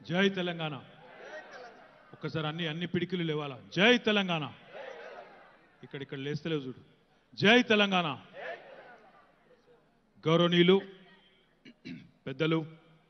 జై తెలంగాణ ఒక్కసారి అన్ని అన్ని పిడికిలు లేవాలా జై తెలంగాణ ఇక్కడ ఇక్కడ లేస్తలేవు చూడు జై తెలంగాణ గౌరవనీయులు పెద్దలు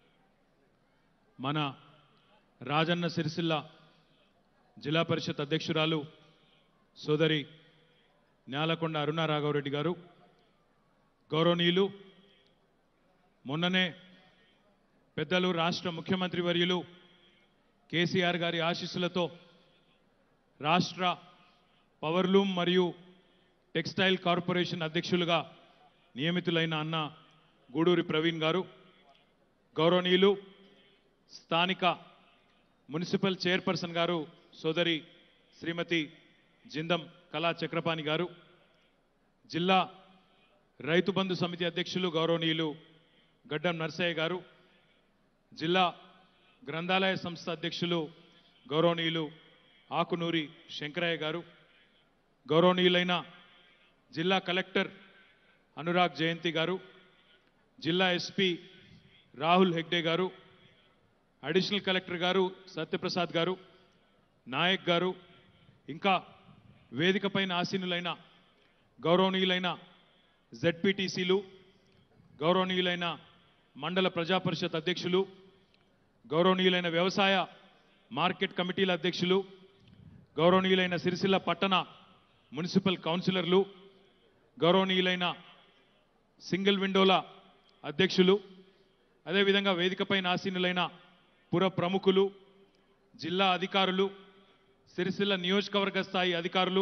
మన రాజన్న సిరిసిల్ల జిల్లా పరిషత్ అధ్యక్షురాలు సోదరి నేలకొండ అరుణ రాఘవరెడ్డి గారు గౌరవనీయులు మొన్ననే పెద్దలు రాష్ట్ర ముఖ్యమంత్రి వర్యులు కేసీఆర్ గారి ఆశీస్సులతో రాష్ట్ర పవర్లూమ్ మరియు టెక్స్టైల్ కార్పొరేషన్ అధ్యక్షులుగా నియమితులైన అన్న గూడూరి ప్రవీణ్ గారు గౌరవనీయులు స్థానిక మున్సిపల్ చైర్పర్సన్ గారు సోదరి శ్రీమతి జిందం కళా చక్రపాణి గారు జిల్లా రైతు బంధు సమితి అధ్యక్షులు గౌరవనీయులు గడ్డం నర్సయ్య గారు జిల్లా గ్రంథాలయ సంస్థ అధ్యక్షులు గౌరవనీయులు ఆకునూరి శంకరయ్య గారు గౌరవనీయులైన జిల్లా కలెక్టర్ అనురాగ్ జయంతి గారు జిల్లా ఎస్పీ రాహుల్ హెగ్డే గారు అడిషనల్ కలెక్టర్ గారు సత్యప్రసాద్ గారు నాయక్ గారు ఇంకా వేదికపైన ఆసీనులైన గౌరవనీయులైన జెడ్పీటీసీలు గౌరవనీయులైన మండల ప్రజా పరిషత్ అధ్యక్షులు గౌరవనీయులైన వ్యవసాయ మార్కెట్ కమిటీల అధ్యక్షులు గౌరవనీయులైన సిరిసిల్ల పట్టణ మున్సిపల్ కౌన్సిలర్లు గౌరవనీయులైన సింగిల్ విండోల అధ్యక్షులు అదేవిధంగా వేదికపైన ఆసీనులైన పుర ప్రముఖులు జిల్లా అధికారులు సిరిసిల్ల నియోజకవర్గ స్థాయి అధికారులు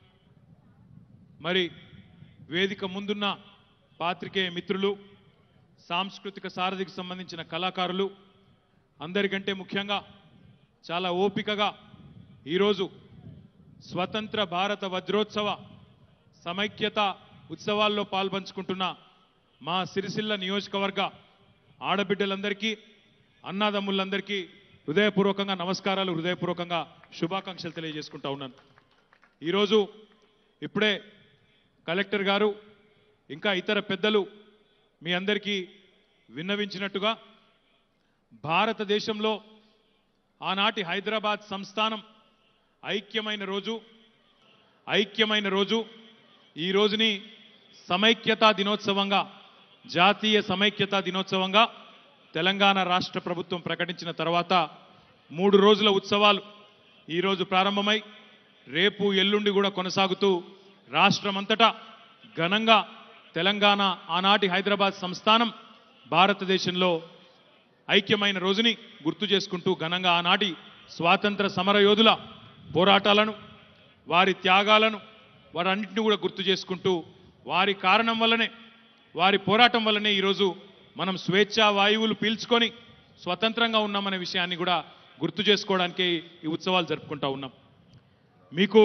మరి వేదిక ముందున్న పాత్రికేయ మిత్రులు సాంస్కృతిక సారథికి సంబంధించిన కళాకారులు అందరికంటే ముఖ్యంగా చాలా ఓపికగా ఈరోజు స్వతంత్ర భారత వజ్రోత్సవ సమైక్యత ఉత్సవాల్లో పాల్పంచుకుంటున్న మా సిరిసిల్ల నియోజకవర్గ ఆడబిడ్డలందరికీ అన్నాదమ్ములందరికీ హృదయపూర్వకంగా నమస్కారాలు హృదయపూర్వకంగా శుభాకాంక్షలు తెలియజేసుకుంటా ఉన్నాను ఈరోజు ఇప్పుడే కలెక్టర్ గారు ఇంకా ఇతర పెద్దలు మీ అందరికీ విన్నవించినట్టుగా భారతదేశంలో ఆనాటి హైదరాబాద్ సంస్థానం ఐక్యమైన రోజు ఐక్యమైన రోజు ఈ రోజుని సమైక్యతా దినోత్సవంగా జాతీయ సమైక్యతా దినోత్సవంగా తెలంగాణ రాష్ట్ర ప్రభుత్వం ప్రకటించిన తర్వాత మూడు రోజుల ఉత్సవాలు ఈరోజు ప్రారంభమై రేపు ఎల్లుండి కూడా కొనసాగుతూ రాష్ట్రమంతటా ఘనంగా తెలంగాణ ఆనాటి హైదరాబాద్ సంస్థానం భారతదేశంలో ఐక్యమైన రోజుని గుర్తు చేసుకుంటూ ఘనంగా ఆనాటి స్వాతంత్ర సమరయోధుల పోరాటాలను వారి త్యాగాలను వారన్నింటినీ కూడా గుర్తు చేసుకుంటూ వారి కారణం వల్లనే వారి పోరాటం వల్లనే ఈరోజు మనం స్వేచ్ఛా వాయువులు పీల్చుకొని స్వతంత్రంగా ఉన్నామనే విషయాన్ని కూడా గుర్తు చేసుకోవడానికి ఈ ఉత్సవాలు జరుపుకుంటా ఉన్నాం మీకు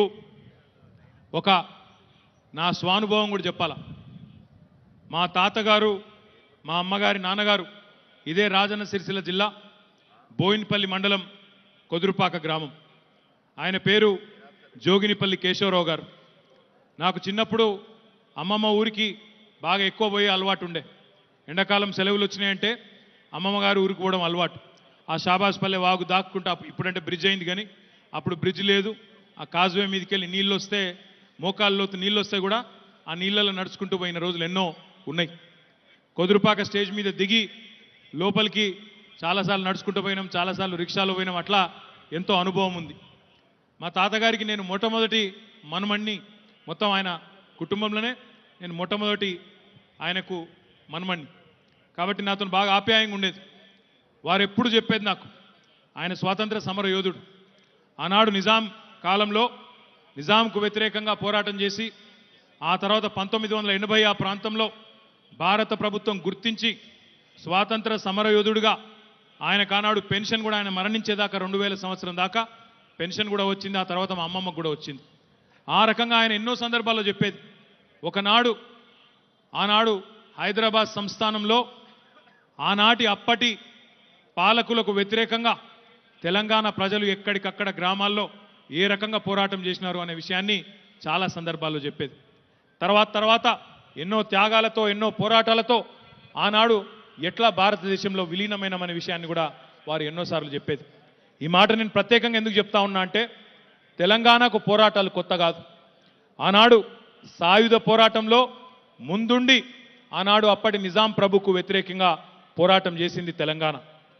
ఒక నా స్వానుభవం కూడా చెప్పాలా మా తాతగారు మా అమ్మగారి నాన్నగారు ఇదే రాజన్న సిరిసిల్ల జిల్లా బోయిన్పల్లి మండలం కొదురుపాక గ్రామం ఆయన పేరు జోగినిపల్లి కేశవరావు గారు నాకు చిన్నప్పుడు అమ్మమ్మ ఊరికి బాగా ఎక్కువ పోయే అలవాటు ఉండే ఎండాకాలం సెలవులు వచ్చినాయంటే అమ్మమ్మ గారు ఊరికి పోవడం అలవాటు ఆ షాబాజ్పల్లె వాగు దాక్కుంటా ఇప్పుడంటే బ్రిడ్జ్ అయింది కానీ అప్పుడు బ్రిడ్జ్ లేదు ఆ కాజువే మీదకి వెళ్ళి నీళ్ళు వస్తే మోకాళ్ళలోతు నీళ్ళు వస్తే కూడా ఆ నీళ్ళలో నడుచుకుంటూ పోయిన రోజులు ఎన్నో ఉన్నాయి కొదురుపాక స్టేజ్ మీద దిగి లోపలికి చాలాసార్లు నడుచుకుంటూ పోయినాం చాలాసార్లు రిక్షాలో పోయినాం అట్లా ఎంతో అనుభవం ఉంది మా తాతగారికి నేను మొట్టమొదటి మనుమణ్ణి మొత్తం ఆయన కుటుంబంలోనే నేను మొట్టమొదటి ఆయనకు మనుమణ్ణి కాబట్టి నాతో బాగా ఆప్యాయంగా ఉండేది వారు ఎప్పుడు చెప్పేది నాకు ఆయన స్వాతంత్ర సమర యోధుడు ఆనాడు నిజాం కాలంలో నిజాంకు వ్యతిరేకంగా పోరాటం చేసి ఆ తర్వాత పంతొమ్మిది వందల ఎనభై ఆ ప్రాంతంలో భారత ప్రభుత్వం గుర్తించి స్వాతంత్ర సమరయోధుడిగా ఆయన కానాడు పెన్షన్ కూడా ఆయన మరణించేదాకా రెండు వేల సంవత్సరం దాకా పెన్షన్ కూడా వచ్చింది ఆ తర్వాత మా అమ్మమ్మకు కూడా వచ్చింది ఆ రకంగా ఆయన ఎన్నో సందర్భాల్లో చెప్పేది ఒకనాడు ఆనాడు హైదరాబాద్ సంస్థానంలో ఆనాటి అప్పటి పాలకులకు వ్యతిరేకంగా తెలంగాణ ప్రజలు ఎక్కడికక్కడ గ్రామాల్లో ఏ రకంగా పోరాటం చేసినారు అనే విషయాన్ని చాలా సందర్భాల్లో చెప్పేది తర్వాత తర్వాత ఎన్నో త్యాగాలతో ఎన్నో పోరాటాలతో ఆనాడు ఎట్లా భారతదేశంలో విలీనమైనమనే విషయాన్ని కూడా వారు ఎన్నోసార్లు చెప్పేది ఈ మాట నేను ప్రత్యేకంగా ఎందుకు చెప్తా ఉన్నా అంటే తెలంగాణకు పోరాటాలు కొత్త కాదు ఆనాడు సాయుధ పోరాటంలో ముందుండి ఆనాడు అప్పటి నిజాం ప్రభుకు వ్యతిరేకంగా పోరాటం చేసింది తెలంగాణ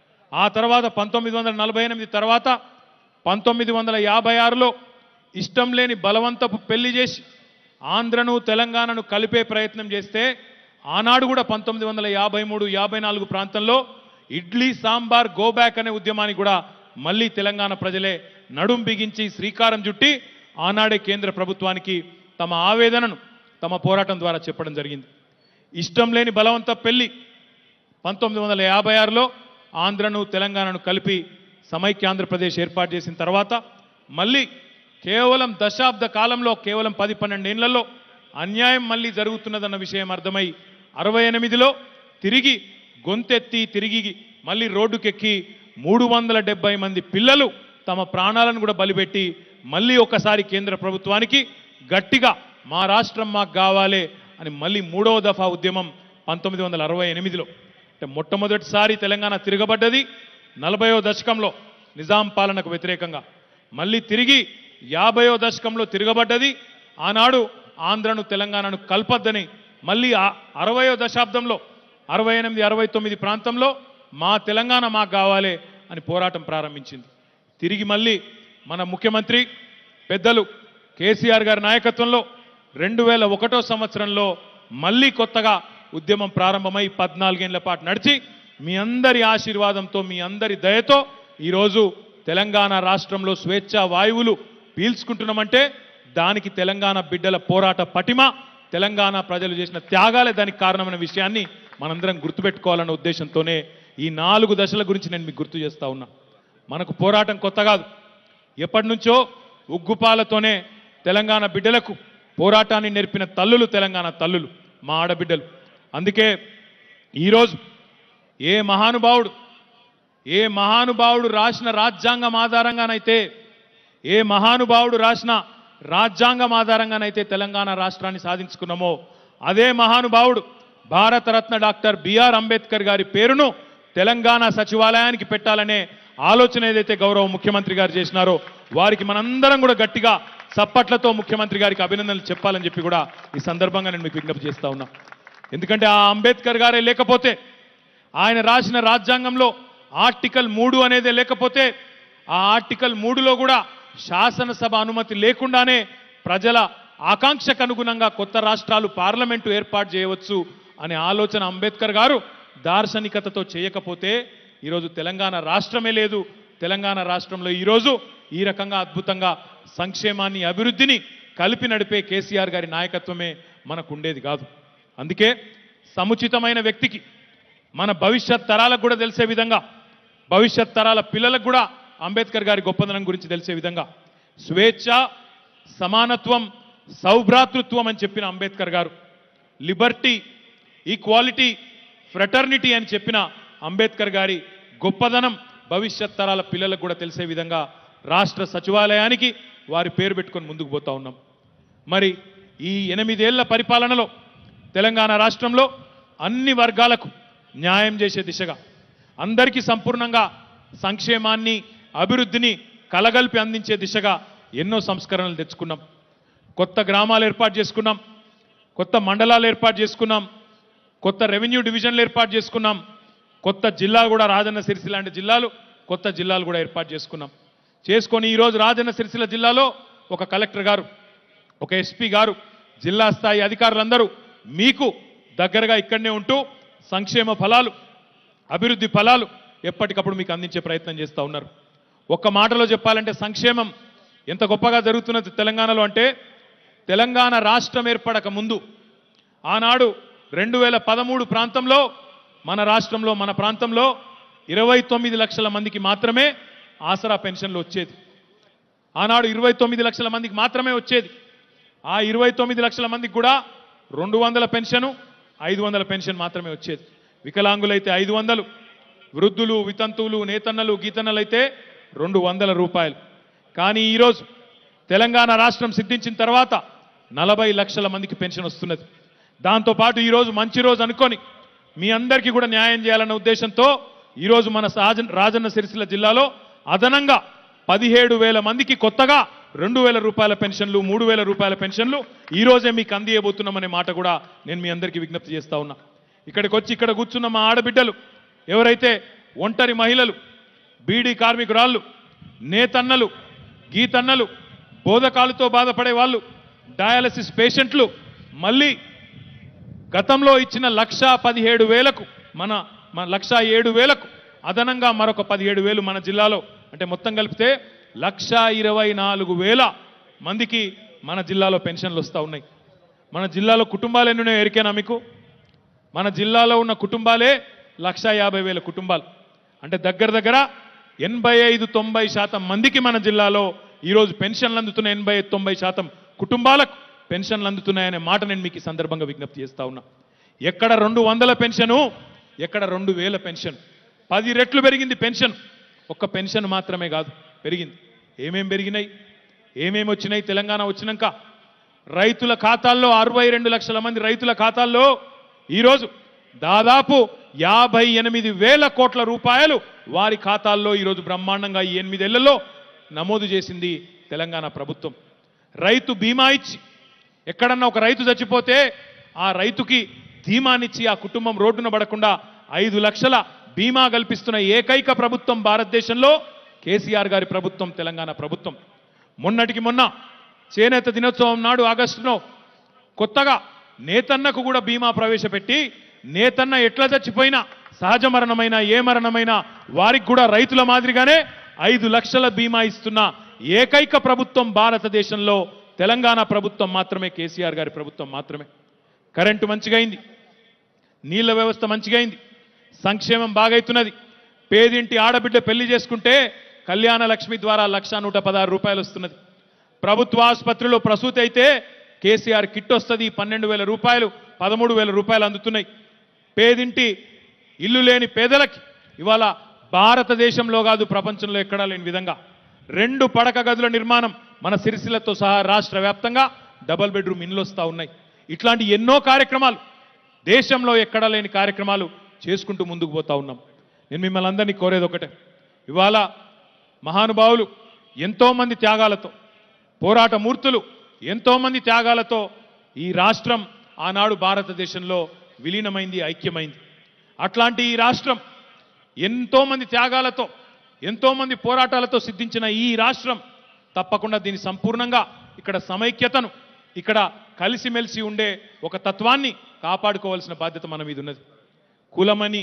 ఆ తర్వాత పంతొమ్మిది వందల నలభై ఎనిమిది తర్వాత పంతొమ్మిది వందల యాభై ఆరులో ఇష్టం లేని బలవంతపు పెళ్లి చేసి ఆంధ్రను తెలంగాణను కలిపే ప్రయత్నం చేస్తే ఆనాడు కూడా పంతొమ్మిది వందల యాభై మూడు యాభై నాలుగు ప్రాంతంలో ఇడ్లీ సాంబార్ గో బ్యాక్ అనే ఉద్యమానికి కూడా మళ్ళీ తెలంగాణ ప్రజలే నడుం బిగించి శ్రీకారం చుట్టి ఆనాడే కేంద్ర ప్రభుత్వానికి తమ ఆవేదనను తమ పోరాటం ద్వారా చెప్పడం జరిగింది ఇష్టం లేని బలవంత పెళ్లి పంతొమ్మిది వందల యాభై ఆరులో ఆంధ్రను తెలంగాణను కలిపి సమైక్య ఆంధ్రప్రదేశ్ ఏర్పాటు చేసిన తర్వాత మళ్ళీ కేవలం దశాబ్ద కాలంలో కేవలం పది పన్నెండేళ్లలో అన్యాయం మళ్ళీ జరుగుతున్నదన్న విషయం అర్థమై అరవై ఎనిమిదిలో తిరిగి గొంతెత్తి తిరిగి మళ్ళీ రోడ్డుకెక్కి మూడు వందల డెబ్బై మంది పిల్లలు తమ ప్రాణాలను కూడా బలిపెట్టి మళ్ళీ ఒకసారి కేంద్ర ప్రభుత్వానికి గట్టిగా మా రాష్ట్రం మాకు కావాలే అని మళ్ళీ మూడవ దఫా ఉద్యమం పంతొమ్మిది వందల అరవై ఎనిమిదిలో అంటే మొట్టమొదటిసారి తెలంగాణ తిరగబడ్డది నలభైవ దశకంలో నిజాం పాలనకు వ్యతిరేకంగా మళ్ళీ తిరిగి యాభైవ దశకంలో తిరగబడ్డది ఆనాడు ఆంధ్రను తెలంగాణను కల్పద్దని మళ్ళీ ఆ అరవయో దశాబ్దంలో అరవై ఎనిమిది అరవై తొమ్మిది ప్రాంతంలో మా తెలంగాణ మాకు కావాలే అని పోరాటం ప్రారంభించింది తిరిగి మళ్ళీ మన ముఖ్యమంత్రి పెద్దలు కేసీఆర్ గారి నాయకత్వంలో రెండు వేల ఒకటో సంవత్సరంలో మళ్ళీ కొత్తగా ఉద్యమం ప్రారంభమై పద్నాలుగేళ్ల పాటు నడిచి మీ అందరి ఆశీర్వాదంతో మీ అందరి దయతో ఈరోజు తెలంగాణ రాష్ట్రంలో స్వేచ్ఛ వాయువులు పీల్చుకుంటున్నామంటే దానికి తెలంగాణ బిడ్డల పోరాట పటిమ తెలంగాణ ప్రజలు చేసిన త్యాగాలే దానికి కారణమైన విషయాన్ని మనందరం గుర్తుపెట్టుకోవాలన్న ఉద్దేశంతోనే ఈ నాలుగు దశల గురించి నేను మీకు గుర్తు చేస్తా ఉన్నా మనకు పోరాటం కొత్త కాదు ఎప్పటి నుంచో ఉగ్గుపాలతోనే తెలంగాణ బిడ్డలకు పోరాటాన్ని నేర్పిన తల్లులు తెలంగాణ తల్లులు మా ఆడబిడ్డలు అందుకే ఈరోజు ఏ మహానుభావుడు ఏ మహానుభావుడు రాసిన రాజ్యాంగం ఆధారంగానైతే ఏ మహానుభావుడు రాసిన రాజ్యాంగం ఆధారంగానైతే తెలంగాణ రాష్ట్రాన్ని సాధించుకున్నామో అదే మహానుభావుడు భారతరత్న డాక్టర్ బిఆర్ అంబేద్కర్ గారి పేరును తెలంగాణ సచివాలయానికి పెట్టాలనే ఆలోచన ఏదైతే గౌరవ ముఖ్యమంత్రి గారు చేసినారో వారికి మనందరం కూడా గట్టిగా చప్పట్లతో ముఖ్యమంత్రి గారికి అభినందనలు చెప్పాలని చెప్పి కూడా ఈ సందర్భంగా నేను మీకు విజ్ఞప్తి చేస్తా ఉన్నా ఎందుకంటే ఆ అంబేద్కర్ గారే లేకపోతే ఆయన రాసిన రాజ్యాంగంలో ఆర్టికల్ మూడు అనేదే లేకపోతే ఆ ఆర్టికల్ మూడులో కూడా శాసనసభ అనుమతి లేకుండానే ప్రజల ఆకాంక్షకు అనుగుణంగా కొత్త రాష్ట్రాలు పార్లమెంటు ఏర్పాటు చేయవచ్చు అనే ఆలోచన అంబేద్కర్ గారు దార్శనికతతో చేయకపోతే ఈరోజు తెలంగాణ రాష్ట్రమే లేదు తెలంగాణ రాష్ట్రంలో ఈరోజు ఈ రకంగా అద్భుతంగా సంక్షేమాన్ని అభివృద్ధిని కలిపి నడిపే కేసీఆర్ గారి నాయకత్వమే మనకు ఉండేది కాదు అందుకే సముచితమైన వ్యక్తికి మన భవిష్యత్ తరాలకు కూడా తెలిసే విధంగా భవిష్యత్ తరాల పిల్లలకు కూడా అంబేద్కర్ గారి గొప్పదనం గురించి తెలిసే విధంగా స్వేచ్ఛ సమానత్వం సౌభ్రాతృత్వం అని చెప్పిన అంబేద్కర్ గారు లిబర్టీ ఈక్వాలిటీ ఫ్రెటర్నిటీ అని చెప్పిన అంబేద్కర్ గారి గొప్పదనం భవిష్యత్ తరాల పిల్లలకు కూడా తెలిసే విధంగా రాష్ట్ర సచివాలయానికి వారి పేరు పెట్టుకొని ముందుకు పోతా ఉన్నాం మరి ఈ ఎనిమిదేళ్ల పరిపాలనలో తెలంగాణ రాష్ట్రంలో అన్ని వర్గాలకు న్యాయం చేసే దిశగా అందరికీ సంపూర్ణంగా సంక్షేమాన్ని అభివృద్ధిని కలగలిపి అందించే దిశగా ఎన్నో సంస్కరణలు తెచ్చుకున్నాం కొత్త గ్రామాలు ఏర్పాటు చేసుకున్నాం కొత్త మండలాలు ఏర్పాటు చేసుకున్నాం కొత్త రెవెన్యూ డివిజన్లు ఏర్పాటు చేసుకున్నాం కొత్త జిల్లా కూడా రాజన్న సిరిసిల్ల లాంటి జిల్లాలు కొత్త జిల్లాలు కూడా ఏర్పాటు చేసుకున్నాం చేసుకొని ఈరోజు రాజన్న సిరిసిల్ల జిల్లాలో ఒక కలెక్టర్ గారు ఒక ఎస్పీ గారు జిల్లా స్థాయి అధికారులందరూ మీకు దగ్గరగా ఇక్కడనే ఉంటూ సంక్షేమ ఫలాలు అభివృద్ధి ఫలాలు ఎప్పటికప్పుడు మీకు అందించే ప్రయత్నం చేస్తూ ఉన్నారు ఒక్క మాటలో చెప్పాలంటే సంక్షేమం ఎంత గొప్పగా జరుగుతున్నది తెలంగాణలో అంటే తెలంగాణ రాష్ట్రం ఏర్పడక ముందు ఆనాడు రెండు వేల పదమూడు ప్రాంతంలో మన రాష్ట్రంలో మన ప్రాంతంలో ఇరవై తొమ్మిది లక్షల మందికి మాత్రమే ఆసరా పెన్షన్లు వచ్చేది ఆనాడు ఇరవై తొమ్మిది లక్షల మందికి మాత్రమే వచ్చేది ఆ ఇరవై తొమ్మిది లక్షల మందికి కూడా రెండు వందల పెన్షను ఐదు వందల పెన్షన్ మాత్రమే వచ్చేది వికలాంగులైతే ఐదు వందలు వృద్ధులు వితంతువులు నేతన్నలు గీతన్నలు అయితే రెండు వందల రూపాయలు కానీ ఈరోజు తెలంగాణ రాష్ట్రం సిద్ధించిన తర్వాత నలభై లక్షల మందికి పెన్షన్ వస్తున్నది దాంతోపాటు ఈరోజు మంచి రోజు అనుకొని మీ అందరికీ కూడా న్యాయం చేయాలన్న ఉద్దేశంతో ఈరోజు మన సహజ రాజన్న సిరిసిల్ల జిల్లాలో అదనంగా పదిహేడు వేల మందికి కొత్తగా రెండు వేల రూపాయల పెన్షన్లు మూడు వేల రూపాయల పెన్షన్లు ఈ రోజే మీకు అందియబోతున్నామనే మాట కూడా నేను మీ అందరికీ విజ్ఞప్తి చేస్తా ఉన్నా ఇక్కడికి వచ్చి ఇక్కడ కూర్చున్న మా ఆడబిడ్డలు ఎవరైతే ఒంటరి మహిళలు బీడీ కార్మికురాళ్ళు నేతన్నలు గీతన్నలు బోధకాలతో బాధపడే వాళ్ళు డయాలసిస్ పేషెంట్లు మళ్ళీ గతంలో ఇచ్చిన లక్ష పదిహేడు వేలకు మన మన లక్ష ఏడు వేలకు అదనంగా మరొక పదిహేడు వేలు మన జిల్లాలో అంటే మొత్తం కలిపితే లక్ష ఇరవై నాలుగు వేల మందికి మన జిల్లాలో పెన్షన్లు వస్తూ ఉన్నాయి మన జిల్లాలో కుటుంబాలు ఎన్ని ఉన్నాయో ఎరికేనా మీకు మన జిల్లాలో ఉన్న కుటుంబాలే లక్ష యాభై వేల కుటుంబాలు అంటే దగ్గర దగ్గర ఎనభై ఐదు తొంభై శాతం మందికి మన జిల్లాలో ఈరోజు పెన్షన్లు అందుతున్న ఎనభై ఐదు తొంభై శాతం కుటుంబాలకు పెన్షన్లు అందుతున్నాయనే మాట నేను మీకు ఈ సందర్భంగా విజ్ఞప్తి చేస్తా ఉన్నా ఎక్కడ రెండు వందల పెన్షను ఎక్కడ రెండు వేల పెన్షన్ పది రెట్లు పెరిగింది పెన్షన్ ఒక్క పెన్షన్ మాత్రమే కాదు పెరిగింది ఏమేం పెరిగినాయి ఏమేమి వచ్చినాయి తెలంగాణ వచ్చినాక రైతుల ఖాతాల్లో అరవై రెండు లక్షల మంది రైతుల ఖాతాల్లో ఈరోజు దాదాపు యాభై ఎనిమిది వేల కోట్ల రూపాయలు వారి ఖాతాల్లో ఈరోజు బ్రహ్మాండంగా ఈ ఎనిమిదేళ్లలో నమోదు చేసింది తెలంగాణ ప్రభుత్వం రైతు బీమా ఇచ్చి ఎక్కడన్నా ఒక రైతు చచ్చిపోతే ఆ రైతుకి ధీమానిచ్చి ఆ కుటుంబం రోడ్డున పడకుండా ఐదు లక్షల బీమా కల్పిస్తున్న ఏకైక ప్రభుత్వం భారతదేశంలో కేసీఆర్ గారి ప్రభుత్వం తెలంగాణ ప్రభుత్వం మొన్నటికి మొన్న చేనేత దినోత్సవం నాడు ఆగస్టులో కొత్తగా నేతన్నకు కూడా బీమా ప్రవేశపెట్టి నేతన్న ఎట్లా చచ్చిపోయినా సహజ మరణమైన ఏ మరణమైనా వారికి కూడా రైతుల మాదిరిగానే ఐదు లక్షల బీమా ఇస్తున్న ఏకైక ప్రభుత్వం భారతదేశంలో తెలంగాణ ప్రభుత్వం మాత్రమే కేసీఆర్ గారి ప్రభుత్వం మాత్రమే కరెంటు మంచిగా అయింది నీళ్ల వ్యవస్థ మంచిగా అయింది సంక్షేమం బాగైతున్నది పేదింటి ఆడబిడ్డ పెళ్లి చేసుకుంటే కళ్యాణ లక్ష్మి ద్వారా లక్ష నూట పదహారు రూపాయలు వస్తున్నది ప్రభుత్వ ఆసుపత్రిలో ప్రసూతి అయితే కేసీఆర్ కిట్ వస్తుంది పన్నెండు వేల రూపాయలు పదమూడు వేల రూపాయలు అందుతున్నాయి పేదింటి ఇల్లు లేని పేదలకి ఇవాళ భారతదేశంలో కాదు ప్రపంచంలో ఎక్కడా లేని విధంగా రెండు పడక గదుల నిర్మాణం మన సిరిసిల్లతో సహా రాష్ట్ర వ్యాప్తంగా డబల్ బెడ్రూమ్ ఇండ్లు వస్తూ ఉన్నాయి ఇట్లాంటి ఎన్నో కార్యక్రమాలు దేశంలో ఎక్కడా లేని కార్యక్రమాలు చేసుకుంటూ ముందుకు పోతా ఉన్నాం నేను మిమ్మల్ని అందరినీ కోరేది ఒకటే ఇవాళ మహానుభావులు ఎంతోమంది త్యాగాలతో పోరాట మూర్తులు ఎంతోమంది త్యాగాలతో ఈ రాష్ట్రం ఆనాడు భారతదేశంలో విలీనమైంది ఐక్యమైంది అట్లాంటి ఈ రాష్ట్రం ఎంతోమంది త్యాగాలతో ఎంతోమంది పోరాటాలతో సిద్ధించిన ఈ రాష్ట్రం తప్పకుండా దీని సంపూర్ణంగా ఇక్కడ సమైక్యతను ఇక్కడ కలిసిమెలిసి ఉండే ఒక తత్వాన్ని కాపాడుకోవాల్సిన బాధ్యత మన మీద ఉన్నది కులమని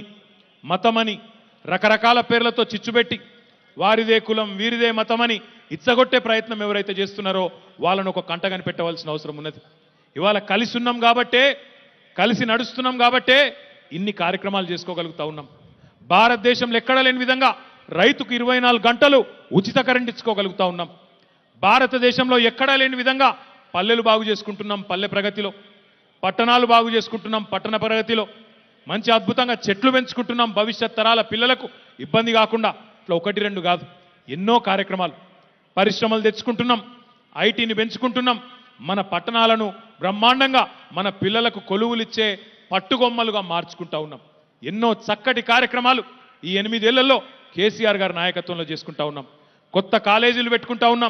మతమని రకరకాల పేర్లతో చిచ్చుపెట్టి వారిదే కులం వీరిదే మతమని ఇచ్చగొట్టే ప్రయత్నం ఎవరైతే చేస్తున్నారో వాళ్ళను ఒక కంట కనిపెట్టవలసిన అవసరం ఉన్నది ఇవాళ కలిసి ఉన్నాం కాబట్టే కలిసి నడుస్తున్నాం కాబట్టే ఇన్ని కార్యక్రమాలు చేసుకోగలుగుతా ఉన్నాం భారతదేశంలో ఎక్కడ లేని విధంగా రైతుకు ఇరవై నాలుగు గంటలు ఉచిత కరెంట్ ఇచ్చుకోగలుగుతా ఉన్నాం భారతదేశంలో ఎక్కడా లేని విధంగా పల్లెలు బాగు చేసుకుంటున్నాం పల్లె ప్రగతిలో పట్టణాలు బాగు చేసుకుంటున్నాం పట్టణ ప్రగతిలో మంచి అద్భుతంగా చెట్లు పెంచుకుంటున్నాం భవిష్యత్ తరాల పిల్లలకు ఇబ్బంది కాకుండా ఇట్లా ఒకటి రెండు కాదు ఎన్నో కార్యక్రమాలు పరిశ్రమలు తెచ్చుకుంటున్నాం ఐటీని పెంచుకుంటున్నాం మన పట్టణాలను బ్రహ్మాండంగా మన పిల్లలకు కొలువులిచ్చే పట్టుగొమ్మలుగా మార్చుకుంటా ఉన్నాం ఎన్నో చక్కటి కార్యక్రమాలు ఈ ఎనిమిదేళ్లలో కేసీఆర్ గారి నాయకత్వంలో చేసుకుంటా ఉన్నాం కొత్త కాలేజీలు పెట్టుకుంటా ఉన్నాం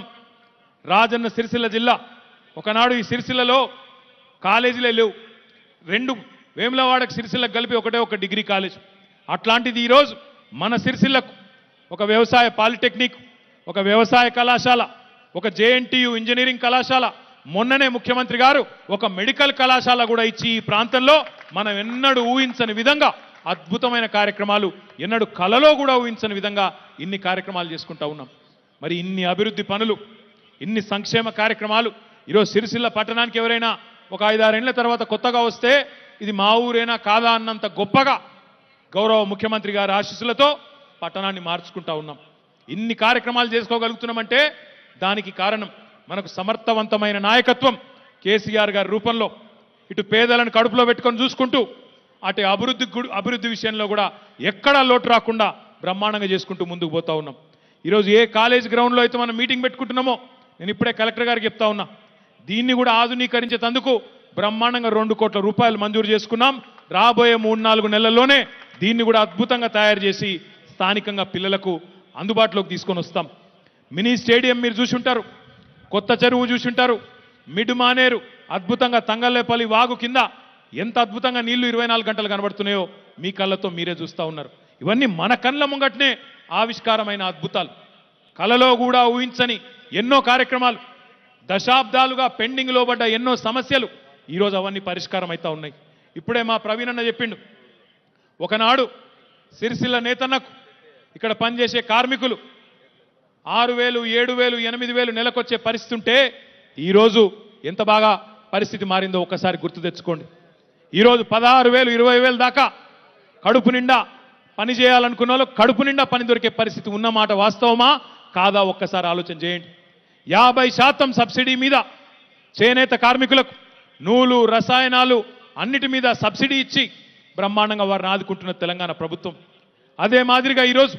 రాజన్న సిరిసిల్ల జిల్లా ఒకనాడు ఈ సిరిసిల్లలో కాలేజీలే లేవు రెండు వేములవాడకు సిరిసిల్లకు కలిపి ఒకటే ఒక డిగ్రీ కాలేజ్ అట్లాంటిది ఈరోజు మన సిరిసిల్లకు ఒక వ్యవసాయ పాలిటెక్నిక్ ఒక వ్యవసాయ కళాశాల ఒక జేఎన్టీయు ఇంజనీరింగ్ కళాశాల మొన్ననే ముఖ్యమంత్రి గారు ఒక మెడికల్ కళాశాల కూడా ఇచ్చి ఈ ప్రాంతంలో మనం ఎన్నడూ ఊహించని విధంగా అద్భుతమైన కార్యక్రమాలు ఎన్నడూ కలలో కూడా ఊహించని విధంగా ఇన్ని కార్యక్రమాలు చేసుకుంటా ఉన్నాం మరి ఇన్ని అభివృద్ధి పనులు ఇన్ని సంక్షేమ కార్యక్రమాలు ఈరోజు సిరిసిల్ల పట్టణానికి ఎవరైనా ఒక ఐదారేళ్ల తర్వాత కొత్తగా వస్తే ఇది మా ఊరేనా కాదా అన్నంత గొప్పగా గౌరవ ముఖ్యమంత్రి గారి ఆశీస్సులతో పట్టణాన్ని మార్చుకుంటా ఉన్నాం ఇన్ని కార్యక్రమాలు చేసుకోగలుగుతున్నామంటే దానికి కారణం మనకు సమర్థవంతమైన నాయకత్వం కేసీఆర్ గారి రూపంలో ఇటు పేదలను కడుపులో పెట్టుకొని చూసుకుంటూ అటు అభివృద్ధి గు- అభివృద్ధి విషయంలో కూడా ఎక్కడా లోటు రాకుండా బ్రహ్మాండంగా చేసుకుంటూ ముందుకు పోతా ఉన్నాం ఈరోజు ఏ కాలేజ్ గ్రౌండ్లో అయితే మనం మీటింగ్ పెట్టుకుంటున్నామో నేను ఇప్పుడే కలెక్టర్ గారికి చెప్తా ఉన్నా దీన్ని కూడా ఆధునీకరించేందుకు బ్రహ్మాండంగా రెండు కోట్ల రూపాయలు మంజూరు చేసుకున్నాం రాబోయే మూడు నాలుగు నెలల్లోనే దీన్ని కూడా అద్భుతంగా తయారు చేసి స్థానికంగా పిల్లలకు అందుబాటులోకి తీసుకొని వస్తాం మినీ స్టేడియం మీరు చూసుంటారు కొత్త చెరువు చూసుంటారు మిడ్ మానేరు అద్భుతంగా తంగల్లేపల్లి వాగు కింద ఎంత అద్భుతంగా నీళ్లు ఇరవై నాలుగు గంటలు కనబడుతున్నాయో మీ కళ్ళతో మీరే చూస్తూ ఉన్నారు ఇవన్నీ మన కళ్ళ ముంగట్నే ఆవిష్కారమైన అద్భుతాలు కలలో కూడా ఊహించని ఎన్నో కార్యక్రమాలు దశాబ్దాలుగా పెండింగ్లో పడ్డ ఎన్నో సమస్యలు ఈరోజు అవన్నీ పరిష్కారం అవుతా ఉన్నాయి ఇప్పుడే మా ప్రవీణ్ అన్న చెప్పిండు ఒకనాడు సిరిసిల్ల నేతన్నకు ఇక్కడ పనిచేసే కార్మికులు ఆరు వేలు ఏడు వేలు ఎనిమిది వేలు నెలకొచ్చే పరిస్థితి ఉంటే ఈరోజు ఎంత బాగా పరిస్థితి మారిందో ఒక్కసారి గుర్తు తెచ్చుకోండి ఈరోజు పదహారు వేలు ఇరవై వేలు దాకా కడుపు నిండా పని చేయాలనుకున్న వాళ్ళు కడుపు నిండా పని దొరికే పరిస్థితి ఉన్నమాట వాస్తవమా కాదా ఒక్కసారి ఆలోచన చేయండి యాభై శాతం సబ్సిడీ మీద చేనేత కార్మికులకు నూలు రసాయనాలు అన్నిటి మీద సబ్సిడీ ఇచ్చి బ్రహ్మాండంగా వారిని ఆదుకుంటున్న తెలంగాణ ప్రభుత్వం అదే మాదిరిగా ఈరోజు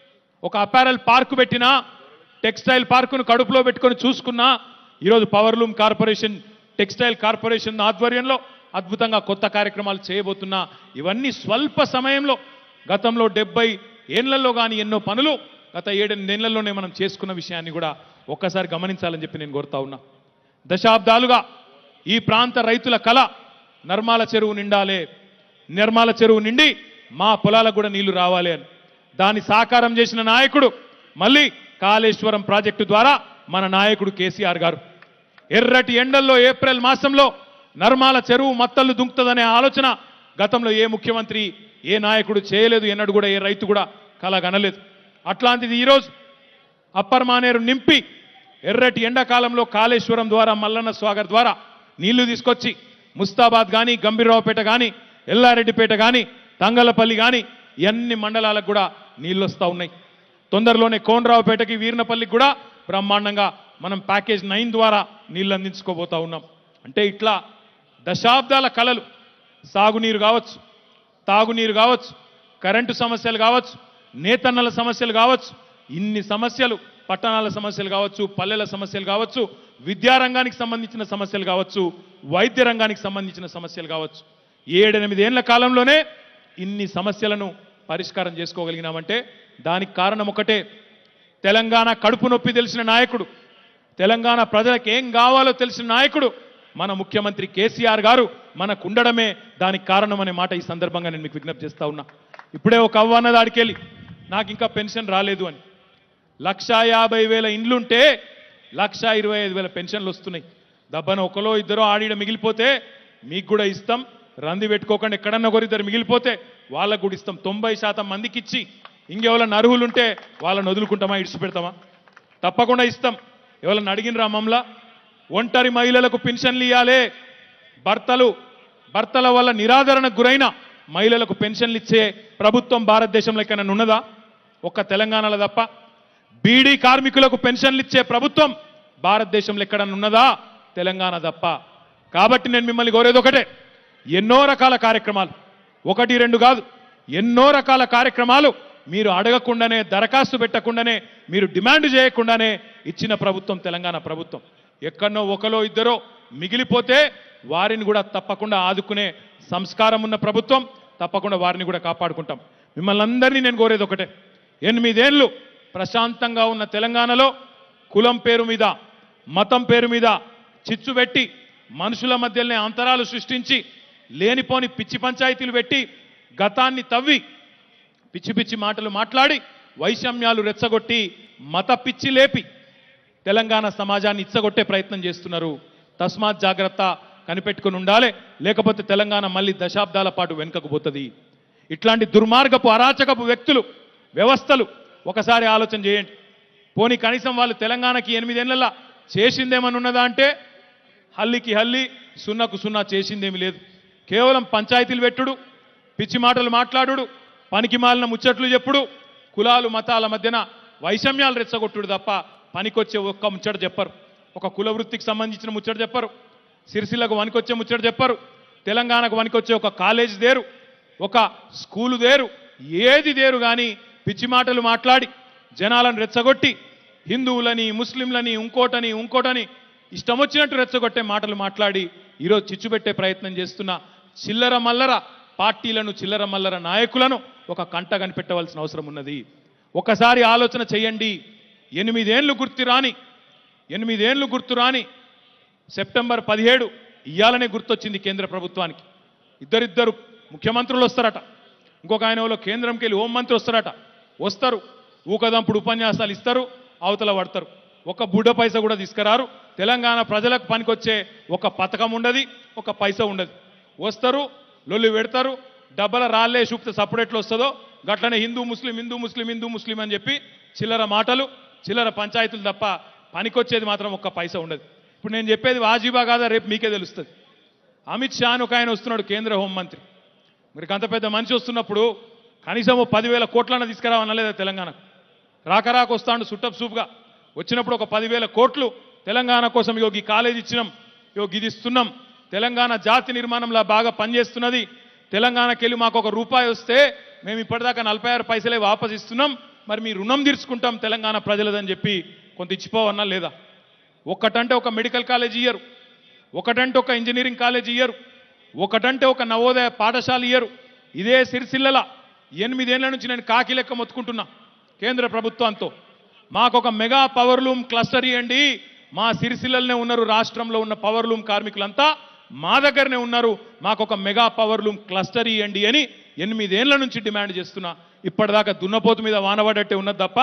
ఒక అపారల్ పార్కు పెట్టినా టెక్స్టైల్ పార్కును కడుపులో పెట్టుకొని చూసుకున్నా ఈరోజు పవర్లూమ్ కార్పొరేషన్ టెక్స్టైల్ కార్పొరేషన్ ఆధ్వర్యంలో అద్భుతంగా కొత్త కార్యక్రమాలు చేయబోతున్నా ఇవన్నీ స్వల్ప సమయంలో గతంలో డెబ్బై ఏళ్లలో కానీ ఎన్నో పనులు గత ఏడెనిమిదేళ్లలోనే మనం చేసుకున్న విషయాన్ని కూడా ఒక్కసారి గమనించాలని చెప్పి నేను కోరుతా ఉన్నా దశాబ్దాలుగా ఈ ప్రాంత రైతుల కళ నర్మాల చెరువు నిండాలే నిర్మాల చెరువు నిండి మా పొలాలకు కూడా నీళ్లు రావాలి అని దాన్ని సాకారం చేసిన నాయకుడు మళ్ళీ కాళేశ్వరం ప్రాజెక్టు ద్వారా మన నాయకుడు కేసీఆర్ గారు ఎర్రటి ఎండల్లో ఏప్రిల్ మాసంలో నర్మాల చెరువు మత్తళ్ళు దుంకుతుందనే ఆలోచన గతంలో ఏ ముఖ్యమంత్రి ఏ నాయకుడు చేయలేదు ఎన్నడూ కూడా ఏ రైతు కూడా కలగనలేదు అట్లాంటిది ఈరోజు అప్పర్ మానేరు నింపి ఎర్రటి ఎండాకాలంలో కాళేశ్వరం ద్వారా మల్లన్న స్వాగర్ ద్వారా నీళ్లు తీసుకొచ్చి ముస్తాబాద్ కానీ గంభీరరావుపేట కానీ ఎల్లారెడ్డిపేట కానీ తంగలపల్లి కానీ ఎన్ని మండలాలకు కూడా నీళ్ళు వస్తూ ఉన్నాయి తొందరలోనే కోనరావుపేటకి వీర్నపల్లికి కూడా బ్రహ్మాండంగా మనం ప్యాకేజ్ నైన్ ద్వారా నీళ్ళు అందించుకోబోతా ఉన్నాం అంటే ఇట్లా దశాబ్దాల కళలు సాగునీరు కావచ్చు తాగునీరు కావచ్చు కరెంటు సమస్యలు కావచ్చు నేతన్నల సమస్యలు కావచ్చు ఇన్ని సమస్యలు పట్టణాల సమస్యలు కావచ్చు పల్లెల సమస్యలు కావచ్చు విద్యారంగానికి సంబంధించిన సమస్యలు కావచ్చు వైద్య రంగానికి సంబంధించిన సమస్యలు కావచ్చు ఏడెనిమిదేళ్ల కాలంలోనే ఇన్ని సమస్యలను పరిష్కారం చేసుకోగలిగినామంటే దానికి కారణం ఒకటే తెలంగాణ కడుపు నొప్పి తెలిసిన నాయకుడు తెలంగాణ ప్రజలకు ఏం కావాలో తెలిసిన నాయకుడు మన ముఖ్యమంత్రి కేసీఆర్ గారు మనకు ఉండడమే దానికి కారణం అనే మాట ఈ సందర్భంగా నేను మీకు విజ్ఞప్తి చేస్తా ఉన్నా ఇప్పుడే ఒక అవ్వన్న దాడికెళ్ళి నాకు ఇంకా పెన్షన్ రాలేదు అని లక్షా యాభై వేల ఇండ్లుంటే లక్షా ఇరవై ఐదు వేల పెన్షన్లు వస్తున్నాయి దబ్బన ఒకలో ఇద్దరో ఆడిడ మిగిలిపోతే మీకు కూడా ఇస్తాం రంది పెట్టుకోకుండా ఎక్కడన్నా ఒకరిద్దరు మిగిలిపోతే వాళ్ళకు కూడా ఇస్తాం తొంభై శాతం మందికి ఇచ్చి ఇంకెవరైనా అర్హులు ఉంటే వాళ్ళని వదులుకుంటామా ఇడిచిపెడతామా తప్పకుండా ఇస్తాం ఎవరైనా అడిగినరా మమ్మల్ని ఒంటరి మహిళలకు పెన్షన్లు ఇవ్వాలే భర్తలు భర్తల వల్ల నిరాదరణకు గురైన మహిళలకు పెన్షన్లు ఇచ్చే ప్రభుత్వం భారతదేశంలో ఎక్కడైనా ఉన్నదా ఒక్క తెలంగాణలో తప్ప బీడీ కార్మికులకు పెన్షన్లు ఇచ్చే ప్రభుత్వం భారతదేశంలో ఎక్కడన్నా ఉన్నదా తెలంగాణ తప్ప కాబట్టి నేను మిమ్మల్ని కోరేది ఒకటే ఎన్నో రకాల కార్యక్రమాలు ఒకటి రెండు కాదు ఎన్నో రకాల కార్యక్రమాలు మీరు అడగకుండానే దరఖాస్తు పెట్టకుండానే మీరు డిమాండ్ చేయకుండానే ఇచ్చిన ప్రభుత్వం తెలంగాణ ప్రభుత్వం ఎక్కడనో ఒకలో ఇద్దరో మిగిలిపోతే వారిని కూడా తప్పకుండా ఆదుకునే సంస్కారం ఉన్న ప్రభుత్వం తప్పకుండా వారిని కూడా కాపాడుకుంటాం మిమ్మల్ని అందరినీ నేను కోరేది ఒకటే ఎనిమిదేళ్ళు ప్రశాంతంగా ఉన్న తెలంగాణలో కులం పేరు మీద మతం పేరు మీద చిచ్చు పెట్టి మనుషుల మధ్యలోనే అంతరాలు సృష్టించి లేనిపోని పిచ్చి పంచాయతీలు పెట్టి గతాన్ని తవ్వి పిచ్చి పిచ్చి మాటలు మాట్లాడి వైషమ్యాలు రెచ్చగొట్టి మత పిచ్చి లేపి తెలంగాణ సమాజాన్ని ఇచ్చగొట్టే ప్రయత్నం చేస్తున్నారు తస్మాత్ జాగ్రత్త కనిపెట్టుకుని ఉండాలి లేకపోతే తెలంగాణ మళ్ళీ దశాబ్దాల పాటు వెనుకకు పోతుంది ఇట్లాంటి దుర్మార్గపు అరాచకపు వ్యక్తులు వ్యవస్థలు ఒకసారి ఆలోచన చేయండి పోనీ కనీసం వాళ్ళు తెలంగాణకి ఎనిమిదేళ్ల చేసిందేమని ఉన్నదా అంటే హల్లికి హల్లి సున్నకు సున్నా చేసిందేమి లేదు కేవలం పంచాయతీలు పెట్టుడు పిచ్చి మాటలు మాట్లాడుడు పనికి మాలిన ముచ్చట్లు చెప్పుడు కులాలు మతాల మధ్యన వైషమ్యాలు రెచ్చగొట్టుడు తప్ప పనికొచ్చే ఒక్క ముచ్చట చెప్పరు ఒక కుల వృత్తికి సంబంధించిన ముచ్చట చెప్పరు సిరిసిల్లకు వనికొచ్చే ముచ్చట చెప్పరు తెలంగాణకు వనికొచ్చే ఒక కాలేజ్ దేరు ఒక స్కూలు దేరు ఏది దేరు కానీ పిచ్చి మాటలు మాట్లాడి జనాలను రెచ్చగొట్టి హిందువులని ముస్లింలని ఇంకోటని ఇంకోటని ఇష్టం వచ్చినట్టు రెచ్చగొట్టే మాటలు మాట్లాడి ఈరోజు చిచ్చు పెట్టే ప్రయత్నం చేస్తున్న చిల్లర మల్లర పార్టీలను చిల్లర మల్లర నాయకులను ఒక కంట కనిపెట్టవలసిన అవసరం ఉన్నది ఒకసారి ఆలోచన చేయండి ఎనిమిదేళ్లు గుర్తు రాని ఎనిమిదేళ్లు గుర్తు రాని సెప్టెంబర్ పదిహేడు ఇయ్యాలనే గుర్తొచ్చింది కేంద్ర ప్రభుత్వానికి ఇద్దరిద్దరు ముఖ్యమంత్రులు వస్తారట ఇంకొక ఆయన వాళ్ళు కేంద్రంకి వెళ్ళి హోంమంత్రి వస్తారట వస్తారు ఊకదంపుడు ఉపన్యాసాలు ఇస్తారు అవతల పడతారు ఒక బుడ్డ పైస కూడా తీసుకురారు తెలంగాణ ప్రజలకు పనికొచ్చే ఒక పథకం ఉండదు ఒక పైస ఉండదు వస్తారు లొల్లి పెడతారు డబ్బల రాళ్ళే చూపితే సపరేట్లు వస్తుందో గట్లనే హిందూ ముస్లిం హిందూ ముస్లిం హిందూ ముస్లిం అని చెప్పి చిల్లర మాటలు చిల్లర పంచాయతీలు తప్ప పనికొచ్చేది మాత్రం ఒక్క పైస ఉండదు ఇప్పుడు నేను చెప్పేది వాజీబా కాదా రేపు మీకే తెలుస్తుంది అమిత్ షా అని ఒక ఆయన వస్తున్నాడు కేంద్ర హోంమంత్రి మరి అంత పెద్ద మనిషి వస్తున్నప్పుడు కనీసం ఓ పదివేల కోట్లన్న తీసుకురావనలేదా తెలంగాణకు రాక రాక వస్తాడు సుట్టప్ సూపుగా వచ్చినప్పుడు ఒక పదివేల కోట్లు తెలంగాణ కోసం ఇగో ఈ కాలేజ్ ఇచ్చినాం ఇగో ఇది ఇస్తున్నాం తెలంగాణ జాతి నిర్మాణంలో బాగా పనిచేస్తున్నది తెలంగాణకి వెళ్ళి మాకు ఒక రూపాయి వస్తే మేము ఇప్పటిదాకా నలభై ఆరు పైసలే వాపస్ ఇస్తున్నాం మరి మీ రుణం తీర్చుకుంటాం తెలంగాణ ప్రజలదని చెప్పి కొంత ఇచ్చిపోవన్నా లేదా ఒక్కటంటే ఒక మెడికల్ కాలేజ్ ఇయ్యరు ఒకటంటే ఒక ఇంజనీరింగ్ కాలేజ్ ఇయ్యరు ఒకటంటే ఒక నవోదయ పాఠశాల ఇయ్యరు ఇదే సిరిసిల్లల ఎనిమిదేళ్ల నుంచి నేను కాకి లెక్క మొత్తుకుంటున్నా కేంద్ర ప్రభుత్వంతో మాకు ఒక మెగా పవర్ లూమ్ క్లస్టర్ ఇవ్వండి మా సిరిసిల్లలనే ఉన్నారు రాష్ట్రంలో ఉన్న పవర్ లూమ్ కార్మికులంతా మా దగ్గరనే ఉన్నారు మాకు ఒక మెగా పవర్ లూమ్ క్లస్టర్ ఇవ్వండి అని ఎనిమిదేళ్ల నుంచి డిమాండ్ చేస్తున్నా ఇప్పటిదాకా దున్నపోతు మీద వానబడట్టే ఉన్నది తప్ప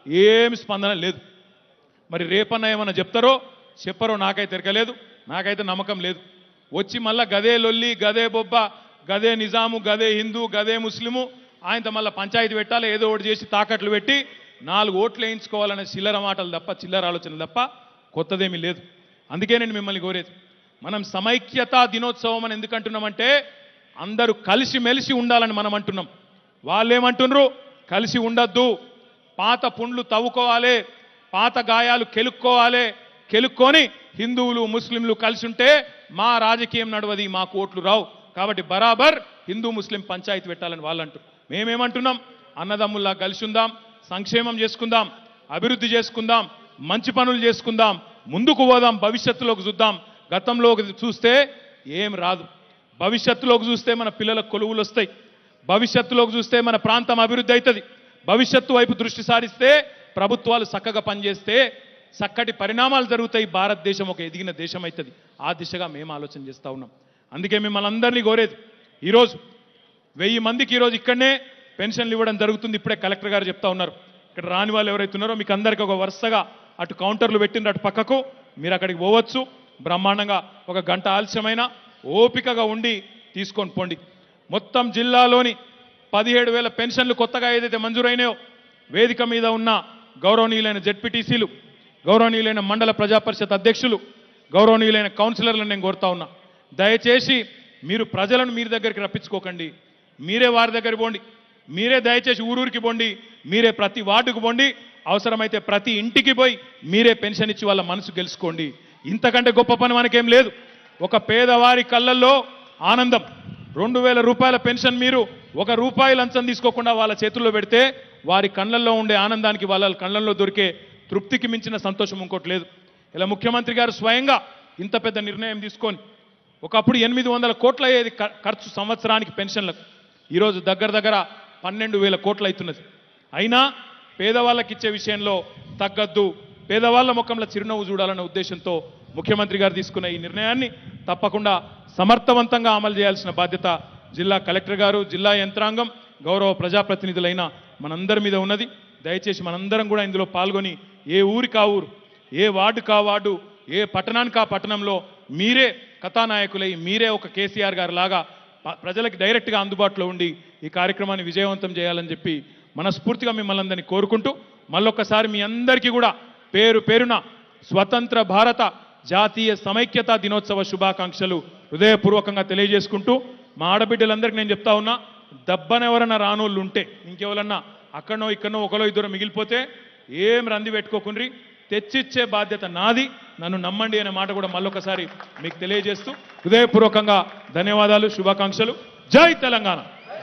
ఏం స్పందన లేదు మరి రేపన్న ఏమన్నా చెప్తారో చెప్పరో నాకైతే తెరకలేదు నాకైతే నమ్మకం లేదు వచ్చి మళ్ళా గదే లొల్లి గదే బొబ్బ గదే నిజాము గదే హిందూ గదే ముస్లిము ఆయనతో మళ్ళీ పంచాయతీ పెట్టాలి ఏదో ఒకటి చేసి తాకట్లు పెట్టి నాలుగు ఓట్లు వేయించుకోవాలనే చిల్లర మాటలు తప్ప చిల్లర ఆలోచనలు తప్ప కొత్తదేమీ లేదు అందుకే నేను మిమ్మల్ని కోరేది మనం సమైక్యతా దినోత్సవం అని ఎందుకు అంటున్నామంటే అందరూ కలిసి మెలిసి ఉండాలని మనం అంటున్నాం వాళ్ళేమంటున్నారు కలిసి ఉండొద్దు పాత పుండ్లు తవ్వుకోవాలి పాత గాయాలు కెలుక్కోవాలి కెలుక్కొని హిందువులు ముస్లింలు కలిసి ఉంటే మా రాజకీయం నడవది మా కోట్లు రావు కాబట్టి బరాబర్ హిందూ ముస్లిం పంచాయతీ పెట్టాలని వాళ్ళు అంటారు మేమేమంటున్నాం అన్నదమ్ముల్లా కలిసి ఉందాం సంక్షేమం చేసుకుందాం అభివృద్ధి చేసుకుందాం మంచి పనులు చేసుకుందాం ముందుకు పోదాం భవిష్యత్తులోకి చూద్దాం గతంలోకి చూస్తే ఏం రాదు భవిష్యత్తులోకి చూస్తే మన పిల్లలకు కొలువులు వస్తాయి భవిష్యత్తులోకి చూస్తే మన ప్రాంతం అభివృద్ధి అవుతుంది భవిష్యత్తు వైపు దృష్టి సారిస్తే ప్రభుత్వాలు చక్కగా పనిచేస్తే చక్కటి పరిణామాలు జరుగుతాయి భారతదేశం ఒక ఎదిగిన దేశం అవుతుంది ఆ దిశగా మేము ఆలోచన చేస్తూ ఉన్నాం అందుకే మిమ్మల్ని అందరినీ కోరేది ఈరోజు వెయ్యి మందికి ఈరోజు ఇక్కడనే పెన్షన్లు ఇవ్వడం జరుగుతుంది ఇప్పుడే కలెక్టర్ గారు చెప్తా ఉన్నారు ఇక్కడ రాని వాళ్ళు ఎవరైతే ఉన్నారో మీకు అందరికీ ఒక వరుసగా అటు కౌంటర్లు పెట్టిండ్రు అటు పక్కకు మీరు అక్కడికి పోవచ్చు బ్రహ్మాండంగా ఒక గంట ఆలస్యమైన ఓపికగా ఉండి తీసుకొని పోండి మొత్తం జిల్లాలోని పదిహేడు వేల పెన్షన్లు కొత్తగా ఏదైతే మంజూరైనాయో వేదిక మీద ఉన్న గౌరవనీయులైన జెడ్పీటీసీలు గౌరవనీయులైన మండల ప్రజా పరిషత్ అధ్యక్షులు గౌరవనీయులైన కౌన్సిలర్లను నేను కోరుతా ఉన్నా దయచేసి మీరు ప్రజలను మీరు దగ్గరికి రప్పించుకోకండి మీరే వారి దగ్గరికి పోండి మీరే దయచేసి ఊరూరికి పోండి మీరే ప్రతి వార్డుకు పోండి అవసరమైతే ప్రతి ఇంటికి పోయి మీరే పెన్షన్ ఇచ్చి వాళ్ళ మనసు గెలుచుకోండి ఇంతకంటే గొప్ప పని మనకేం లేదు ఒక పేదవారి కళ్ళల్లో ఆనందం రెండు వేల రూపాయల పెన్షన్ మీరు ఒక రూపాయి లంచం తీసుకోకుండా వాళ్ళ చేతుల్లో పెడితే వారి కళ్ళల్లో ఉండే ఆనందానికి వాళ్ళ కళ్ళల్లో దొరికే తృప్తికి మించిన సంతోషం ఇంకోటి లేదు ఇలా ముఖ్యమంత్రి గారు స్వయంగా ఇంత పెద్ద నిర్ణయం తీసుకొని ఒకప్పుడు ఎనిమిది వందల కోట్ల అయ్యేది ఖ- ఖర్చు సంవత్సరానికి పెన్షన్లకు ఈరోజు దగ్గర దగ్గర పన్నెండు వేల కోట్లు అవుతున్నది అయినా పేదవాళ్ళకి ఇచ్చే విషయంలో తగ్గద్దు పేదవాళ్ళ ముఖంలో చిరునవ్వు చూడాలనే ఉద్దేశంతో ముఖ్యమంత్రి గారు తీసుకున్న ఈ నిర్ణయాన్ని తప్పకుండా సమర్థవంతంగా అమలు చేయాల్సిన బాధ్యత జిల్లా కలెక్టర్ గారు జిల్లా యంత్రాంగం గౌరవ ప్రజాప్రతినిధులైన మనందరి మీద ఉన్నది దయచేసి మనందరం కూడా ఇందులో పాల్గొని ఏ ఊరి కా ఊరు ఏ వార్డు కా వార్డు ఏ పట్టణానికి ఆ పట్టణంలో మీరే కథానాయకులై మీరే ఒక కేసీఆర్ గారు లాగా ప- ప్రజలకు డైరెక్ట్గా అందుబాటులో ఉండి ఈ కార్యక్రమాన్ని విజయవంతం చేయాలని చెప్పి మనస్ఫూర్తిగా మిమ్మల్ని అందరినీ కోరుకుంటూ మళ్ళొక్కసారి మీ అందరికీ కూడా పేరు పేరున స్వతంత్ర భారత జాతీయ సమైక్యతా దినోత్సవ శుభాకాంక్షలు హృదయపూర్వకంగా తెలియజేసుకుంటూ మా ఆడబిడ్డలందరికీ నేను చెప్తా ఉన్నా దబ్బనెవరన్నా రానోళ్ళు ఉంటే ఇంకెవరన్నా అక్కడనో ఇక్కడనో ఒకలో ఇద్దరు మిగిలిపోతే ఏం రంది పెట్టుకోకుండ్రి తెచ్చిచ్చే బాధ్యత నాది నన్ను నమ్మండి అనే మాట కూడా మళ్ళొకసారి మీకు తెలియజేస్తూ హృదయపూర్వకంగా ధన్యవాదాలు శుభాకాంక్షలు జై తెలంగాణ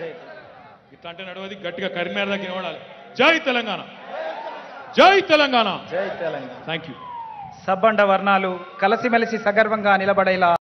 ఇట్లా అంటే నడవది గట్టిగా కరీంనగర్ దగ్గర నిలబడాలి జై తెలంగాణ జై తెలంగాణ జై తెలంగాణ థ్యాంక్ యూ సబ్బండ వర్ణాలు కలసిమెలిసి సగర్వంగా నిలబడేలా